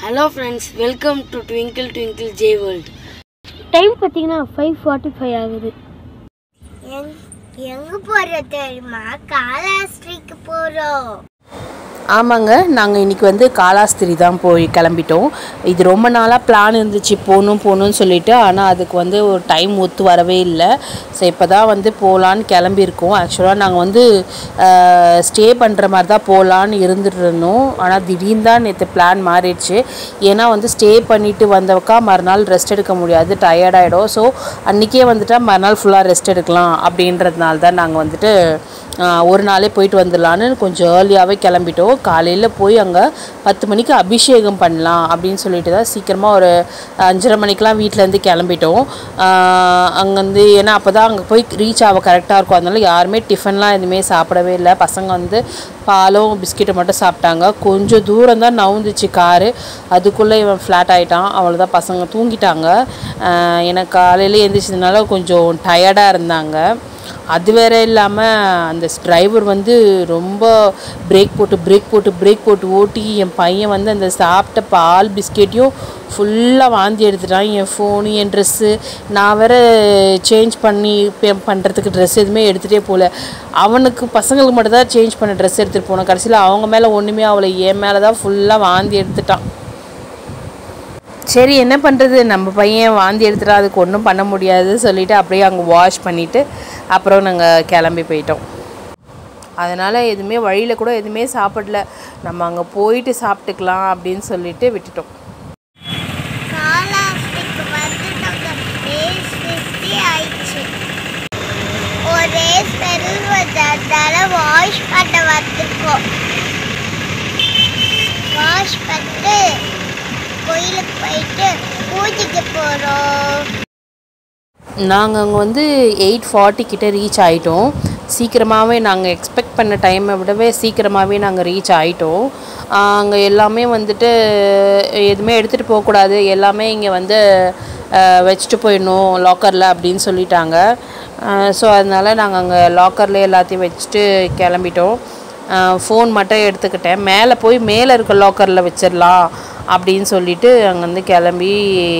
hello friends welcome to twinkle twinkle J world time பார்த்தீங்கன்னா five forty five ஆகுது எங் எங்க போறோம் தெரியுமா காலாஸ்திரிக்கு போறோம் ஆமாங்க நாங்கள் இன்றைக்கி வந்து காலாஸ்திரி தான் போய் கிளம்பிட்டோம் இது ரொம்ப நாளாக பிளான் இருந்துச்சு போகணும் போகணும்னு சொல்லிட்டு ஆனால் அதுக்கு வந்து ஒரு டைம் ஒத்து வரவே இல்லை ஸோ இப்போ தான் வந்து போகலான்னு கிளம்பியிருக்கோம் ஆக்சுவலாக நாங்கள் வந்து ஸ்டே பண்ணுற மாதிரி தான் போகலான்னு இருந்துட்டு இருந்தோம் ஆனால் திடீர்னு தான் நேற்று பிளான் மாறிடுச்சு ஏன்னா வந்து ஸ்டே பண்ணிவிட்டு வந்தவக்கா மறுநாள் ரெஸ்ட் எடுக்க முடியாது டயர்டாயிடும் ஸோ அன்றைக்கே வந்துட்டால் மறுநாள் ஃபுல்லாக ரெஸ்ட் எடுக்கலாம் அப்படின்றதுனால தான் நாங்கள் வந்துட்டு ஆஹ், ஒரு நாளே போயிட்டு வந்துடலான்னு கொஞ்சம் ஏர்லியாகவே கிளம்பிட்டோம் காலையில் போய் அங்கே பத்து மணிக்கு அபிஷேகம் பண்ணலாம் அப்படின்னு சொல்லிட்டு தான் சீக்கிரமாக ஒரு அஞ்சரை மணிக்கெலாம் வீட்டிலேருந்து கிளம்பிட்டோம் அங்கேருந்து ஏன்னா அப்போ தான் அங்கே போய் ரீச் ஆக கரெக்டாக இருக்கும் அதனால யாருமே டிஃபன்லாம் எதுவுமே சாப்பிடவே இல்லை பசங்க வந்து பாலும் பிஸ்கெட்டும் மட்டும் சாப்பிட்டாங்க கொஞ்சம் தூரம் தான் நவுந்துச்சு காரு அதுக்குள்ளே இவன் ஃப்ளாட் ஆகிட்டான் அவ்வளோதான் பசங்க தூங்கிட்டாங்க ஆஹ் எனக்கு காலையில் எழுந்திரிச்சதுனால கொஞ்சம் டயர்டாக இருந்தாங்க அது வேற இல்லாமல் அந்த டிரைவர் வந்து ரொம்ப பிரேக் போட்டு பிரேக் போட்டு பிரேக் போட்டு ஓட்டி என் பையன் வந்து அந்த சாப்பிட்ட பால் பிஸ்கெட்டையும் ஃபுல்லாக வாந்தி எடுத்துட்டான் என் ஃபோனு என் ட்ரெஸ்ஸு நான் வேற சேஞ்ச் பண்ணி பே- பண்ணுறதுக்கு ட்ரெஸ் எதுவுமே எடுத்துகிட்டே போகல அவனுக்கு பசங்களுக்கு மட்டும் தான் சேஞ்ச் பண்ண ட்ரெஸ் எடுத்துகிட்டு போனேன் கடைசியில் அவங்க மேலே ஒன்றுமே அவளை என் மேலே தான் ஃபுல்லாக வாந்தி எடுத்துட்டான் சரி என்ன பண்ணுறது நம்ம பையன் வாந்தி எடுத்துட்டா அதுக்கு ஒன்றும் பண்ண முடியாது சொல்லிட்டு அப்படியே அங்கே வாஷ் பண்ணிவிட்டு அப்புறம் நாங்கள் கிளம்பி போயிட்டோம் அதனால் எதுவுமே வழியில் கூட எதுவுமே சாப்பிடல நம்ம அங்கே போயிட்டு சாப்பிட்டுக்கலாம் அப்படின்னு சொல்லிட்டு விட்டுட்டோம் காலாஸ்திரிக்கு வந்து நம்ம ரேஸ் ஃபிஃப்டி ஆயிடுச்சு ஒரே ஸ்மெல் வந்ததால வாஷ் பண்ண வந்திருக்கோம் வாஷ் பண்ணிட்டு கோயிலுக்கு போயிட்டு பூஜைக்கு போகிறோம் நாங்கள் அங்கே வந்து எயிட் ஃபார்ட்டி கிட்ட ரீச் ஆகிட்டோம் சீக்கிரமாகவே நாங்கள் எக்ஸ்பெக்ட் பண்ண டைமை விடவே சீக்கிரமாகவே நாங்கள் ரீச் ஆகிட்டோம் அங்கே எல்லாமே வந்துட்டு எதுவுமே எடுத்துகிட்டு போகக்கூடாது எல்லாமே இங்கே வந்து அஹ், வச்சுட்டு போயிடணும் லாக்கரில் அப்படின்னு சொல்லிட்டாங்க ஸோ அதனால் நாங்கள் அங்கே லாக்கர்லேயே எல்லாத்தையும் வச்சுட்டு கிளம்பிட்டோம் ஃபோன் மட்டும் எடுத்துக்கிட்டேன் மேலே போய் மேலே இருக்க லாக்கரில் வச்சிடலாம் அப்படின்னு சொல்லிட்டு அங்கேருந்து கிளம்பி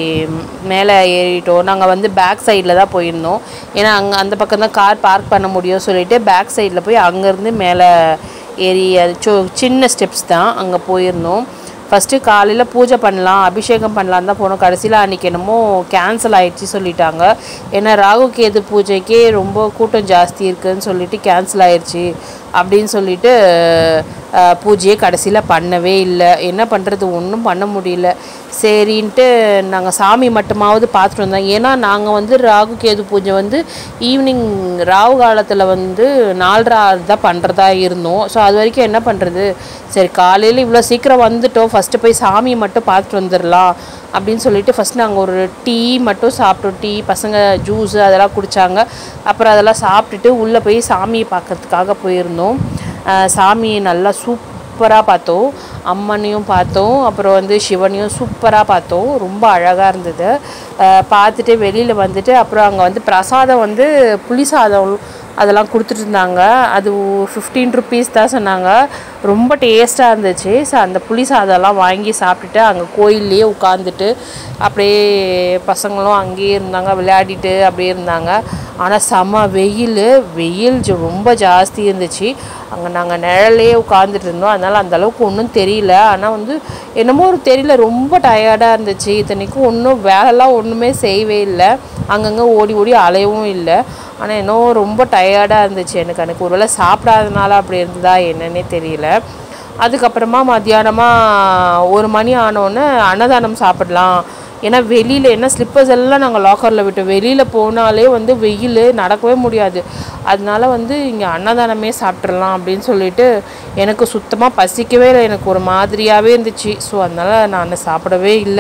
மேலே ஏறிட்டோம் நாங்கள் வந்து பேக் சைடில் தான் போயிருந்தோம் ஏன்னா அங்கே அந்த பக்கம் தான் கார் பார்க் பண்ண முடியும் சொல்லிட்டு பேக் சைடில் போய் அங்கேருந்து மேலே ஏறி அது சோ சின்ன ஸ்டெப்ஸ் தான் அங்கே போயிருந்தோம் ஃபஸ்ட்டு காலையில் பூஜை பண்ணலாம் அபிஷேகம் பண்ணலான்னு தான் போனோம் கடைசியில் அன்றைக்கி என்னமோ கேன்சல் ஆயிடுச்சு சொல்லிட்டாங்க ஏன்னா ராகு கேது பூஜைக்கே ரொம்ப கூட்டம் ஜாஸ்தி இருக்குன்னு சொல்லிட்டு கேன்சல் ஆயிடுச்சு அப்படின்னு சொல்லிட்டு அஹ், பூஜையை கடைசியில் பண்ணவே இல்லை என்ன பண்ணுறது ஒன்றும் பண்ண முடியல சரின்ட்டு நாங்கள் சாமி மட்டுமாவது பார்த்துட்டு வந்தோம் ஏன்னா நாங்கள் வந்து ராகு கேது பூஜை வந்து ஈவினிங் ராகு காலத்தில் வந்து நாலரை ஆறு தான் பண்ணுறதா இருந்தோம் ஸோ அது வரைக்கும் என்ன பண்ணுறது சரி காலையில் இவ்வளோ சீக்கிரம் வந்துட்டோம் ஃபஸ்ட்டு போய் சாமியை மட்டும் பார்த்துட்டு வந்துடலாம் அப்படின்னு சொல்லிட்டு ஃபஸ்ட் நாங்கள் ஒரு டீ மட்டும் சாப்பிட்டோம் டீ பசங்க ஜூஸு அதெல்லாம் குடித்தாங்க அப்புறம் அதெல்லாம் சாப்பிட்டுட்டு உள்ளே போய் சாமியை பார்க்கறதுக்காக போயிருந்தோம் அஹ் சாமியை நல்லா சூப்பராக பார்த்தோம் அம்மனையும் பார்த்தோம் அப்புறம் வந்து சிவனையும் சூப்பராக பார்த்தோம் ரொம்ப அழகாக இருந்தது அஹ் பார்த்துட்டு வெளியில் வந்துட்டு அப்புறம் அங்கே வந்து பிரசாதம் வந்து புளி சாதம் அதெல்லாம் கொடுத்துட்டு இருந்தாங்க அது ஃபிஃப்டீன் ருபீஸ் தான் சொன்னாங்க ரொம்ப டேஸ்ட்டாக இருந்துச்சு ஸோ அந்த புளி சாதம்லாம் வாங்கி சாப்பிட்டுட்டு அங்கே கோயில்லையே உட்காந்துட்டு அப்படியே பசங்களும் அங்கேயே இருந்தாங்க விளையாடிட்டு அப்படியே இருந்தாங்க ஆனால் செம வெயில் வெயில் ஜ- ரொம்ப ஜாஸ்தி இருந்துச்சு அங்கே நாங்கள் நிழல்லே உட்காந்துட்டு இருந்தோம் அதனால் அந்த அளவுக்கு ஒன்றும் தெரியல ஆனால் வந்து என்னமோ ஒரு தெரியல ரொம்ப டயர்டாக இருந்துச்சு இத்தனைக்கும் ஒன்றும் வேலைலாம் ஒன்றுமே செய்யவே இல்லை அங்கங்கே ஓடி ஓடி அலையவும் இல்லை ஆனால் என்னவோ ரொம்ப டயர்டாக இருந்துச்சு எனக்கு எனக்கு ஒருவேளை சாப்பிடாதனால அப்படி இருந்ததா என்னன்னே தெரியல அதுக்கப்புறமா மத்தியானமாக ஒரு மணி ஆனோடனே அன்னதானம் சாப்பிடலாம் ஏன்னா வெளியில் என்ன ஸ்லிப்பர்ஸ் எல்லாம் நாங்கள் லாக்கரில் விட்டோம் வெளியில் போனாலே வந்து வெயில் நடக்கவே முடியாது அதனால வந்து இங்கே அன்னதானமே சாப்பிட்றலாம் அப்படின்னு சொல்லிட்டு எனக்கு சுத்தமாக பசிக்கவே இல்லை எனக்கு ஒரு மாதிரியாகவே இருந்துச்சு ஸோ அதனால் நான் சாப்பிடவே இல்லை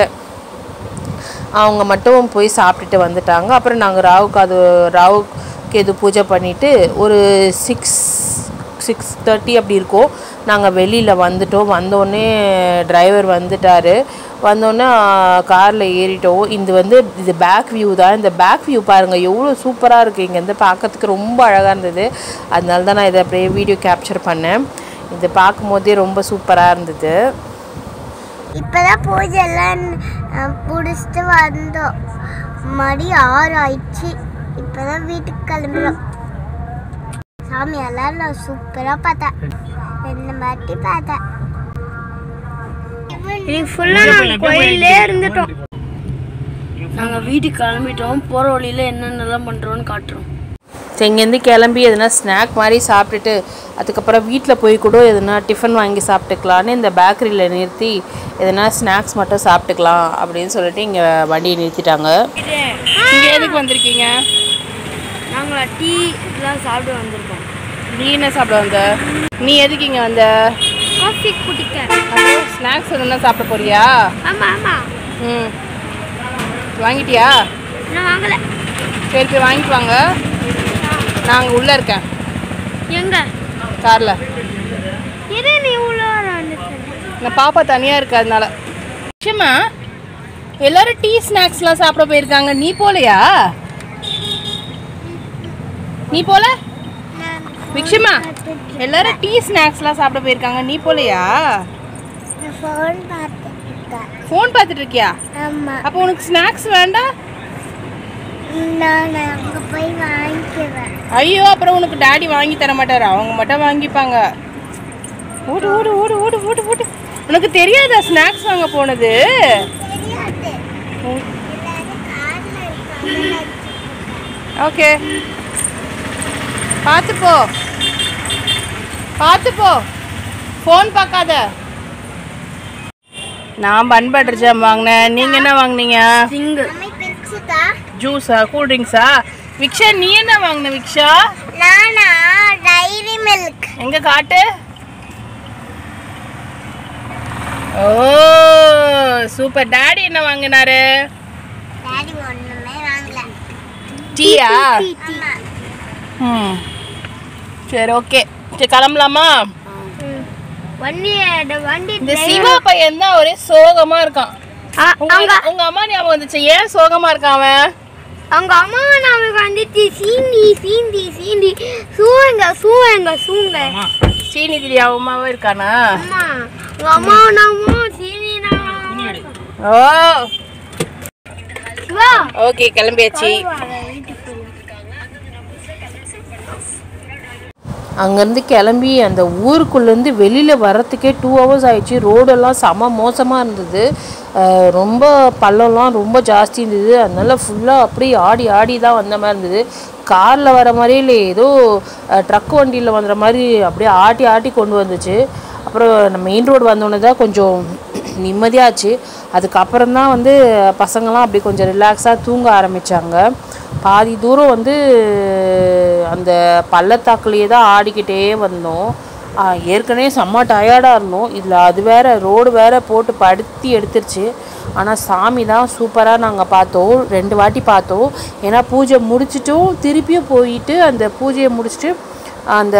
அவங்க மட்டும் போய் சாப்பிட்டுட்டு வந்துட்டாங்க அப்புறம் நாங்கள் ராவு காது ராவு கேது பூஜை பண்ணிவிட்டு ஒரு சிக்ஸ் சிக்ஸ் தேர்ட்டி அப்படி இருக்கும் நாங்கள் வெளியில் வந்துட்டோம் வந்தோடனே டிரைவர் வந்துட்டார் வந்தோடனே காரில் ஏறிட்டோம் இது வந்து இது பேக் வியூ தான் இந்த பேக் வியூ பாருங்கள் எவ்வளோ சூப்பராக இருக்குது இங்கேருந்து பார்க்கறதுக்கு ரொம்ப அழகாக இருந்தது அதனால தான் நான் இதை அப்படியே வீடியோ கேப்சர் பண்ணேன் இது பார்க்கும்போதே ரொம்ப சூப்பராக இருந்தது இப்போதான் பூஜை எல்லாம் பிடிச்சிட்டு வந்தோம் மணி ஆறு ஆயிடுச்சு இப்போதான் வீட்டுக்கு கிளம்புறோம் சாமி எல்லாம் நான் சூப்பராக பார்த்தேன் ரெண்டு மாட்டி பார்த்தேன் இன்னைக்கு ஃபுல்லாக நாங்கள் கோயிலே இருந்துட்டோம் நாங்கள் வீட்டுக்கு கிளம்பிட்டோம் போகிற வழியில் என்னென்னலாம் பண்ணுறோன்னு காட்டுறோம் சரி இங்கேருந்து கிளம்பி எதுனா ஸ்நாக் மாதிரி சாப்பிட்டுட்டு அதுக்கப்புறம் வீட்டில் போய் கூட எதுனா டிஃபன் வாங்கி சாப்பிட்டுக்கலான்னு இந்த பேக்கரியில் நிறுத்தி எதுனா ஸ்நாக்ஸ் மட்டும் சாப்பிட்டுக்கலாம் அப்படின்னு சொல்லிட்டு இங்கே வண்டியை நிறுத்திட்டாங்க இங்கே எதுக்கு வந்திருக்கீங்க நாங்கள் டீ இதெல்லாம் சாப்பிட வந்திருக்கோம் நீ என்ன சாப்பிட வந்த நீ எதுக்கு இங்கே வந்த காஃபி குடிக்க அப்புறம் ஸ்நாக்ஸ் எதுனா சாப்பிட போறியா ஆமாம் ஆமாம் ம் வாங்கிட்டியா நான் வாங்கலை சரி போய் வாங்கிட்டு வாங்க நான் அங்கே உள்ளே இருக்கேன் எங்க காரில் எது நீ இவ்வளோ வந்துட்டு நான் பாப்பா தனியாக இருக்கு அதனால நிச்சயமா எல்லாரும் டீ ஸ்நாக்ஸ்லாம் சாப்பிட போயிருக்காங்க நீ போலையா நீ போல விக்ஷமா எல்லாரும் டீ ஸ்நாக்ஸ்லாம் சாப்பிட போயிருக்காங்க நீ போலையா ஃபோன் பார்த்துருக்கேன் ஃபோன் பார்த்துட்டு இருக்கியா ஆமாம் அப்போ உனக்கு ஸ்நாக்ஸ் வேண்டாம் நான் அங்கே போய் வாங்கிக்குவேன் ஐயோ அப்புறம் உனக்கு டாடி வாங்கி தர மாட்டாரு அவங்க மட்டும் வாங்கிப்பாங்க ஓடு ஓடு ஓடு ஓடு ஓடு ஓடு உனக்கு தெரியாதா ஸ்நாக்ஸ் வாங்க போனது தெரியாது எல்லாரும் காரில் இருக்காங்க ஓகே பார்த்து போ பார்த்து போ ஃபோன் பார்க்காத நான் பன் பட்டர் ஜாம் வாங்கினேன் நீங்கள் என்ன வாங்குனீங்க சிங்கிள் மம்மி பிரிச்சுதா ஜூஸா கூல் ட்ரிங்க்ஸா விக்ஷா நீ என்ன வாங்கின விக்ஷா நானா டைரி மில்க் எங்க காட்டு ஓ சூப்பர் டாடி என்ன வாங்கினாரு டாடி ஒண்ணுமே வாங்கல டீயா ஆமா ம் சரி ஓகே சரி கிளம்பலாமா வண்டி வண்டி இந்த சிவா பையன் தான் ஒரே சோகமா இருக்கான் ஆ, உங்க உங்க அம்மா ஞாபகம் வந்துச்சு ஏன் சோகமா இருக்கான் அவன் அவங்க அம்மா நமக்கு வந்துட்டு சீந்தி சீந்தி சீந்தி சூங்க சூங்க சூங்க சீனி தெரியாமவே இருக்கானா அம்மா உங்க அம்மா நாமோ சீனி ஓ வா ஓகே கிளம்பியாச்சு அங்கேருந்து கிளம்பி அந்த ஊருக்குள்ளேருந்து வெளியில் வர்றதுக்கே டூ ஹவர்ஸ் ஆயிடுச்சு ரோடெல்லாம் செம மோசமாக இருந்தது அஹ் ரொம்ப பள்ளம்லாம் ரொம்ப ஜாஸ்தி இருந்தது அதனால ஃபுல்லாக அப்படியே ஆடி ஆடி தான் வந்த மாதிரி இருந்தது காரில் வர மாதிரியே இல்லை ஏதோ ட்ரக் வண்டியில் வந்துற மாதிரி அப்படியே ஆட்டி ஆட்டி கொண்டு வந்துச்சு அப்புறம் நம்ம மெயின் ரோடு வந்தோடனே தான் கொஞ்சம் நிம்மதியாச்சு அதுக்கப்புறம் தான் வந்து பசங்களாம் அப்படி கொஞ்சம் ரிலாக்ஸாக தூங்க ஆரம்பித்தாங்க பாதி தூரம் வந்து அந்த பள்ளத்தாக்குலேயே தான் ஆடிக்கிட்டே வந்தோம் ஆ, ஏற்கனவே செம்ம டயர்டாக இருந்தோம் இதில் அது வேற ரோடு வேற போட்டு படுத்தி எடுத்துருச்சு ஆனால் சாமி தான் சூப்பராக நாங்கள் பார்த்தோம் ரெண்டு வாட்டி பார்த்தோம் ஏன்னா பூஜை முடிச்சிட்டும் திருப்பியும் போயிட்டு அந்த பூஜையை முடிச்சுட்டு அந்த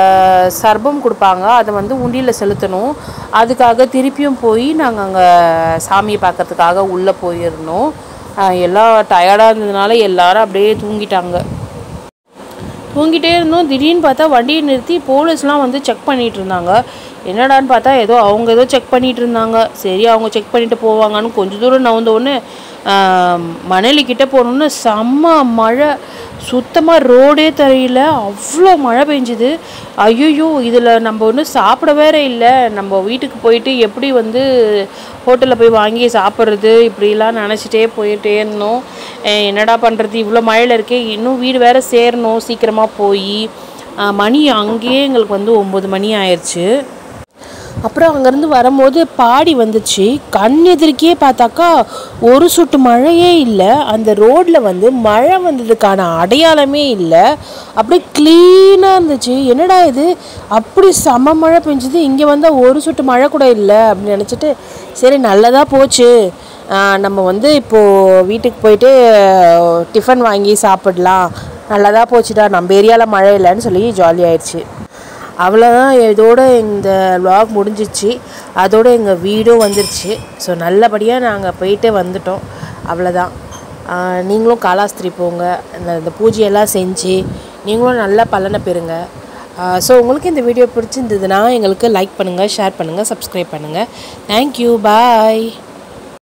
சர்பம் கொடுப்பாங்க அதை வந்து உண்டியில் செலுத்தணும் அதுக்காக திருப்பியும் போய் நாங்கள் அங்கே சாமியை பார்க்கறதுக்காக உள்ளே போயிருந்தோம் ஆஹ் எல்லாம் டயர்டாக இருந்ததுனால எல்லாரும் அப்படியே தூங்கிட்டாங்க தூங்கிட்டே இருந்தோம் திடீர்னு பார்த்தா வண்டியை நிறுத்தி போலீஸ்லாம் வந்து செக் பண்ணிட்டு இருந்தாங்க என்னடான்னு பார்த்தா ஏதோ அவங்க ஏதோ செக் பண்ணிட்டு இருந்தாங்க சரி அவங்க செக் பண்ணிட்டு போவாங்கன்னு கொஞ்ச தூரம் நவுந்த உடனே ஆஹ், மணலி கிட்ட போனோன்னு செம்ம மழை சுத்தமாக ரோடே தெரியல அவ்வளோ மழை பெஞ்சுது ஐயோ இதில் நம்ம ஒன்றும் சாப்பிட வேற இல்லை நம்ம வீட்டுக்கு போயிட்டு எப்படி வந்து ஹோட்டலில் போய் வாங்கி சாப்பிட்றது இப்படிலாம் நினச்சிட்டே போயிட்டே இருந்தோம் அஹ் என்னடா பண்ணுறது இவ்வளோ மழையில் இருக்கே இன்னும் வீடு வேற சேரணும் சீக்கிரமாக போய் மணி அங்கேயே எங்களுக்கு வந்து ஒம்பது மணி ஆயிடுச்சு அப்புறம் அங்கேருந்து வரும்போது பாடி வந்துச்சு கண் எதிர்க்கே பார்த்தாக்கா ஒரு சொட்டு மழையே இல்லை அந்த ரோட்டில் வந்து மழை வந்ததுக்கான அடையாளமே இல்லை அப்படியே க்ளீனாக இருந்துச்சு என்னடா இது அப்படி செம மழை பெஞ்சுது இங்கே வந்தால் ஒரு சொட்டு மழை கூட இல்லை அப்படின்னு நினச்சிட்டு சரி நல்லதாக போச்சு ஆஹ் நம்ம வந்து இப்போது வீட்டுக்கு போயிட்டு டிஃபன் வாங்கி சாப்பிடலாம் நல்லதாக போச்சுடா நம்ம ஏரியாவில் மழை இல்லைன்னு சொல்லி ஜாலி ஆயிடுச்சு அவ்வளோதான் இதோட இந்த vlog முடிஞ்சிச்சு அதோட எங்கள் வீடும் வந்துருச்சு ஸோ நல்லபடியாக நாங்கள் போயிட்டு வந்துட்டோம் அவ்வளோதான் ஆஹ் நீங்களும் காலாஸ்திரி போங்க இந்த இந்த பூஜையெல்லாம் செஞ்சு நீங்களும் நல்ல பலனை பெறுங்க ஸோ உங்களுக்கு இந்த வீடியோ பிடிச்சிருந்ததுன்னா எங்களுக்கு லைக் பண்ணுங்கள் ஷேர் பண்ணுங்கள் சப்ஸ்கிரைப் பண்ணுங்கள் தேங்க்யூ பாய்